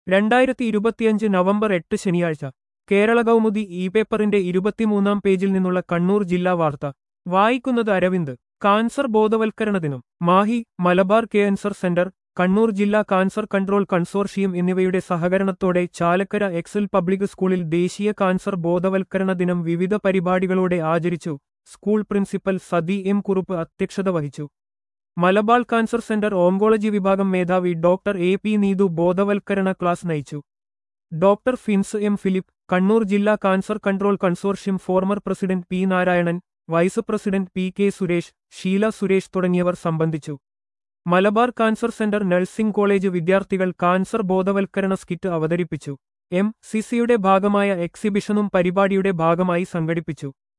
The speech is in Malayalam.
രണ്ടായിരത്തി ഇരുപത്തിയഞ്ച് നവംബർ എട്ട് ശനിയാഴ്ച കേരള കൗമുദി ഇ പേപ്പറിന്റെ ഇരുപത്തിമൂന്നാം പേജിൽ നിന്നുള്ള കണ്ണൂർ ജില്ലാ വാർത്ത വായിക്കുന്നത് അരവിന്ദ് കാൻസർ ബോധവൽക്കരണ ദിനം മാഹി മലബാർ ക്യാൻസർ സെന്റർ കണ്ണൂർ ജില്ലാ കാൻസർ കൺട്രോൾ കൺസോർഷ്യം എന്നിവയുടെ സഹകരണത്തോടെ ചാലക്കര എക്സൽ പബ്ലിക് സ്കൂളിൽ ദേശീയ കാൻസർ ബോധവൽക്കരണ ദിനം വിവിധ പരിപാടികളോടെ ആചരിച്ചു school principal Sathi M Kurup അധ്യക്ഷത വഹിച്ചു മലബാർ കാൻസർ സെന്റർ ഓങ്കോളജി വിഭാഗം മേധാവി ഡോക്ടർ എ പി നീതു ബോധവൽക്കരണ ക്ലാസ് നയിച്ചു ഡോക്ടർ ഫിൻസ് എം ഫിലിപ്പ് കണ്ണൂർ ജില്ലാ cancer control consortium former president P Narayanan vice president P K Suresh Sheela Suresh തുടങ്ങിയവർ സംബന്ധിച്ചു Malabar cancer centre nursing college വിദ്യാർത്ഥികൾ കാൻസർ ബോധവൽക്കരണ സ്കിറ്റ് അവതരിപ്പിച്ചു എം സിസിയുടെ ഭാഗമായ എക്സിബിഷനും പരിപാടിയുടെ ഭാഗമായി സംഘടിപ്പിച്ചു